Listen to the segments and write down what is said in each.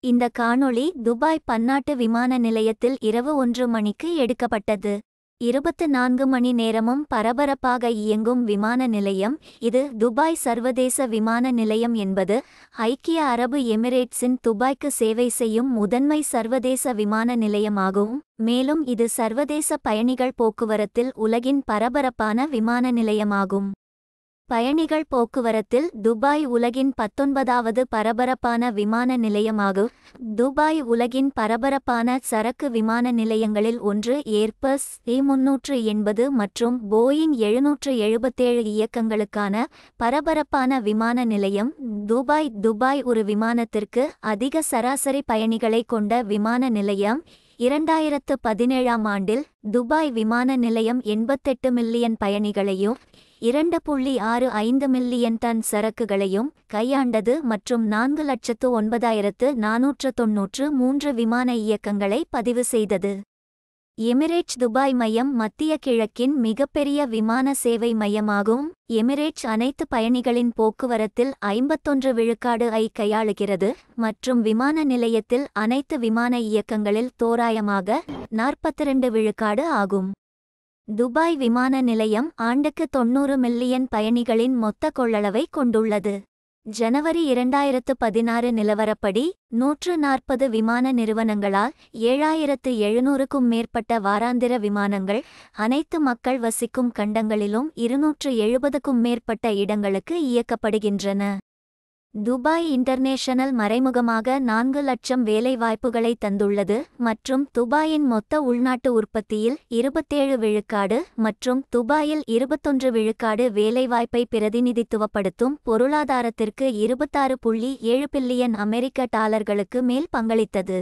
இந்த காணொளி துபாய் பன்னாட்டு விமான நிலையத்தில் இரவு ஒன்று மணிக்கு எடுக்கப்பட்டது இருபத்து நான்கு மணி நேரமும் பரபரப்பாக இயங்கும் விமான நிலையம் இது துபாய் சர்வதேச விமான நிலையம் என்பது ஐக்கிய அரபு எமிரேட்ஸின் துபாய்க்கு சேவை செய்யும் முதன்மை சர்வதேச விமான நிலையமாகும் மேலும் இது சர்வதேச பயணிகள் போக்குவரத்தில் உலகின் பரபரப்பான விமான நிலையமாகும் பயணிகள் போக்குவரத்தில் துபாய் உலகின் பத்தொன்பதாவது பரபரப்பான விமான நிலையமாகும் துபாய் உலகின் பரபரப்பான சரக்கு விமான நிலையங்களில் ஒன்று ஏர்பஸ் ஏ முன்னூற்று எண்பது மற்றும் போயிங் எழுநூற்று எழுபத்தேழு இயக்கங்களுக்கான பரபரப்பான விமான நிலையம் துபாய் துபாய் ஒரு விமானத்திற்கு அதிக சராசரி பயணிகளை கொண்ட விமான நிலையம் இரண்டாயிரத்து பதினேழாம் ஆண்டில் துபாய் விமான நிலையம் எண்பத்தெட்டு மில்லியன் பயணிகளையும் இரண்டு புள்ளி ஆறு ஐந்து மில்லியன் டன் சரக்குகளையும் கையாண்டது மற்றும் நான்கு லட்சத்து ஒன்பதாயிரத்து நாநூற்று தொன்னூற்று மூன்று விமான இயக்கங்களை பதிவு செய்தது எமிரேட்ஸ் துபாய் மையம் மத்திய கிழக்கின் மிகப்பெரிய விமான சேவை மையமாகும் எமிரேட்ஸ் அனைத்து பயணிகளின் போக்குவரத்தில் ஐம்பத்தொன்று விழுக்காடு ஐ கையாளுகிறது மற்றும் விமான நிலையத்தில் அனைத்து விமான இயக்கங்களில் தோராயமாக நாற்பத்திரண்டு விழுக்காடு ஆகும் துபாய் விமான நிலையம் ஆண்டுக்கு தொன்னூறு மில்லியன் பயணிகளின் மொத்த கொள்ளளவை கொண்டுள்ளது ஜனவரி இரண்டாயிரத்து பதினாறு நிலவரப்படி நூற்று நாற்பது விமான நிறுவனங்களால் ஏழாயிரத்து எழுநூறுக்கும் மேற்பட்ட வாராந்திர விமானங்கள் அனைத்து மக்கள் வசிக்கும் கண்டங்களிலும் இருநூற்று எழுபதுக்கும் மேற்பட்ட இடங்களுக்கு இயக்கப்படுகின்றன துபாய் இன்டர்நேஷனல் மறைமுகமாக நான்கு லட்சம் வேலைவாய்ப்புகளை தந்துள்ளது மற்றும் துபாயின் மொத்த உள்நாட்டு உற்பத்தியில் இருபத்தேழு விழுக்காடு மற்றும் துபாயில் இருபத்தொன்று விழுக்காடு வேலைவாய்ப்பை பிரதிநிதித்துவப்படுத்தும் பொருளாதாரத்திற்கு இருபத்தாறு புள்ளி ஏழு பில்லியன் அமெரிக்க டாலர்களுக்கு மேல் பங்களித்தது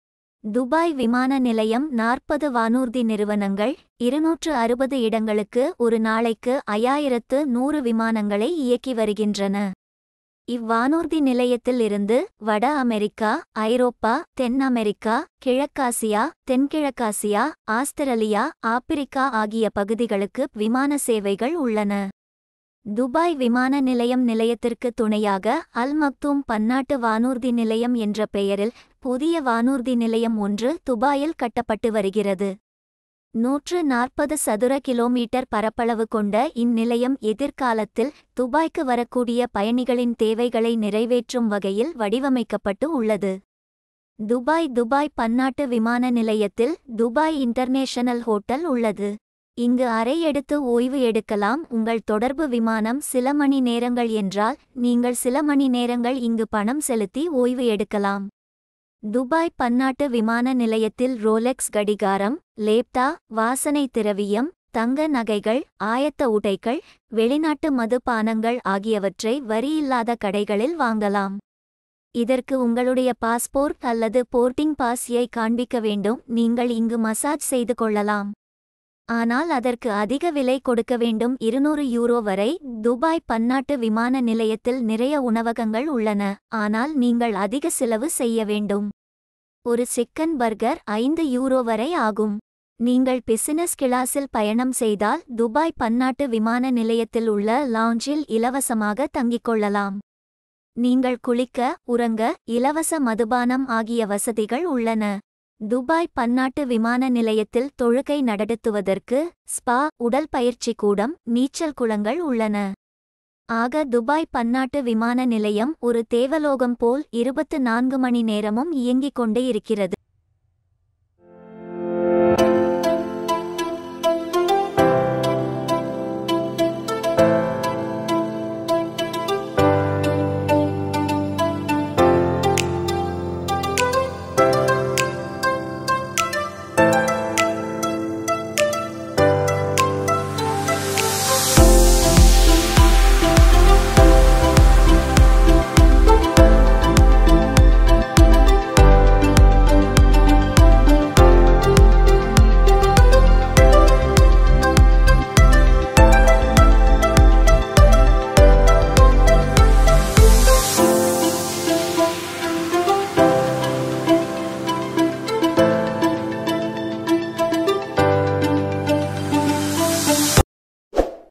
துபாய் விமான நிலையம் நாற்பது வானூர்தி நிறுவனங்கள் இருநூற்று அறுபது இடங்களுக்கு ஒரு நாளைக்கு ஐயாயிரத்து நூறு விமானங்களை இயக்கி வருகின்றன இவ்வானூர்தி நிலையத்தில் இருந்து வட அமெரிக்கா ஐரோப்பா தென் அமெரிக்கா கிழக்காசியா தென்கிழக்காசியா ஆஸ்திரேலியா ஆப்பிரிக்கா ஆகிய பகுதிகளுக்கு விமான சேவைகள் உள்ளன துபாய் விமான நிலையம் நிலையத்திற்கு துணையாக அல் மக்தூம் பன்னாட்டு வானூர்தி நிலையம் என்ற பெயரில் புதிய வானூர்தி நிலையம் ஒன்று துபாயில் கட்டப்பட்டு வருகிறது நூற்று நாற்பது சதுர கிலோமீட்டர் பரப்பளவு கொண்ட இந்நிலையம் எதிர்காலத்தில் துபாய்க்கு வரக்கூடிய பயணிகளின் தேவைகளை நிறைவேற்றும் வகையில் வடிவமைக்கப்பட்டு உள்ளது துபாய் துபாய் பன்னாட்டு விமான நிலையத்தில் துபாய் இன்டர்நேஷனல் ஹோட்டல் உள்ளது இங்கு அறை எடுத்து ஓய்வு எடுக்கலாம் உங்கள் தொடர்பு விமானம் சில மணி நேரங்கள் என்றால் நீங்கள் சில மணி நேரங்கள் இங்கு பணம் செலுத்தி ஓய்வு எடுக்கலாம் துபாய் பன்னாட்டு விமான நிலையத்தில் ரோலெக்ஸ் கடிகாரம் லேப்டா வாசனை திரவியம் தங்க நகைகள் ஆயத்த உடைகள் வெளிநாட்டு மதுபானங்கள் ஆகியவற்றை வரியில்லாத கடைகளில் வாங்கலாம் இதற்கு உங்களுடைய பாஸ்போர்ட் அல்லது போர்ட்டிங் பாஸ்யை காண்பிக்க வேண்டும் நீங்கள் இங்கு மசாஜ் செய்து கொள்ளலாம் ஆனால் அதற்கு அதிக விலை கொடுக்க வேண்டும் இருநூறு யூரோ வரை துபாய் பன்னாட்டு விமான நிலையத்தில் நிறைய உணவகங்கள் உள்ளன ஆனால் நீங்கள் அதிக செலவு செய்ய வேண்டும் ஒரு சிக்கன் பர்கர் ஐந்து யூரோ வரை ஆகும் நீங்கள் பிசினஸ் கிளாஸில் பயணம் செய்தால் துபாய் பன்னாட்டு விமான நிலையத்தில் உள்ள லாஞ்சில் இலவசமாக தங்கிக் கொள்ளலாம் நீங்கள் குளிக்க உறங்க இலவச மதுபானம் ஆகிய வசதிகள் உள்ளன துபாய் பன்னாட்டு விமான நிலையத்தில் தொழுகை நடத்துவதற்கு ஸ்பா உடல் பயிற்சி கூடம் நீச்சல் குளங்கள் உள்ளன ஆக துபாய் பன்னாட்டு விமான நிலையம் ஒரு தேவலோகம் போல் இருபத்து நான்கு மணி நேரமும் இயங்கிக் கொண்டே இருக்கிறது